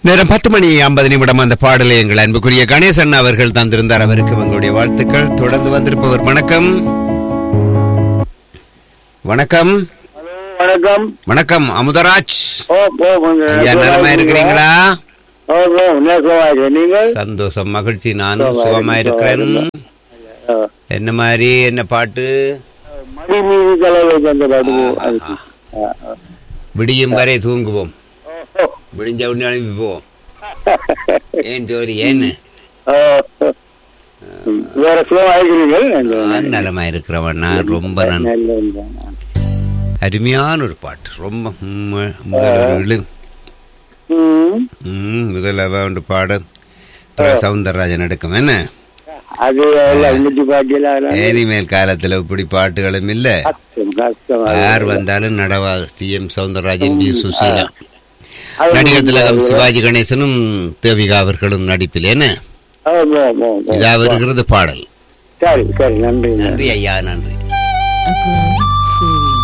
நேரம் பத்து மணி ஐம்பது நிமிடம் அந்த பாடலை எங்கள் அன்புக்குரிய கணேசன் அவர்கள் தந்திருந்தார் அவருக்கு உங்களுடைய வாழ்த்துக்கள் தொடர்ந்து வந்திருப்பவர் வணக்கம் வணக்கம் வணக்கம் வணக்கம் அமுதராஜ் ஓ ஓ கொஞ்சம் ஐயா நலமா இருக்கிறீங்களா ஓ ஓ நேசமா இருக்கேன் நீங்கள் சந்தோஷம் மகிழ்ச்சி நானும் சுகமா இருக்கிறேன் ஓ, என்ன மாதிரி என்ன பாட்டு மடி மீது தலைவை தந்த பாட்டு அது ஆ, ஆ. விடியும் வரை தூங்குவோம் ஓ, ஓ, விடிஞ்ச உடனே எழுப்பி போவோம் ஏன் ஜோரி ஏன்னு ஓ, ஓ. ம், வேற சுகமா இருக்கிறீர்கள் நான் நலமா இருக்கிறவன் நான் ரொம்ப நான் அருமையான ஒரு பாட்டு ரொம்ப உம்ம- முதல் ஒரு இழு ம், ம், முதல் அவன் பாட அப்புறம் சவுந்தரராஜன் எடுக்கும் என்ன அது எல்லாம் இன்னைக்கு பாட்டியெல்லாம் இனிமேல் காலத்துல இப்படி பாட்டுகளும் இல்ல கஷ்டம் கஷ்டம் யார் வந்தாலும் நடவா T M Soundararajan P Susheela அது நடிகர் திலகம் சிவாஜி கணேசனும் தேவிகா அவர்களும் நடிப்பில் என்ன ஓ, ஓ, ஓ, ஓ. இதா வருகிறது பாடல் சரி சரி நன்றி நன்றி நன்றி ஐயா நன்றி A good, soothing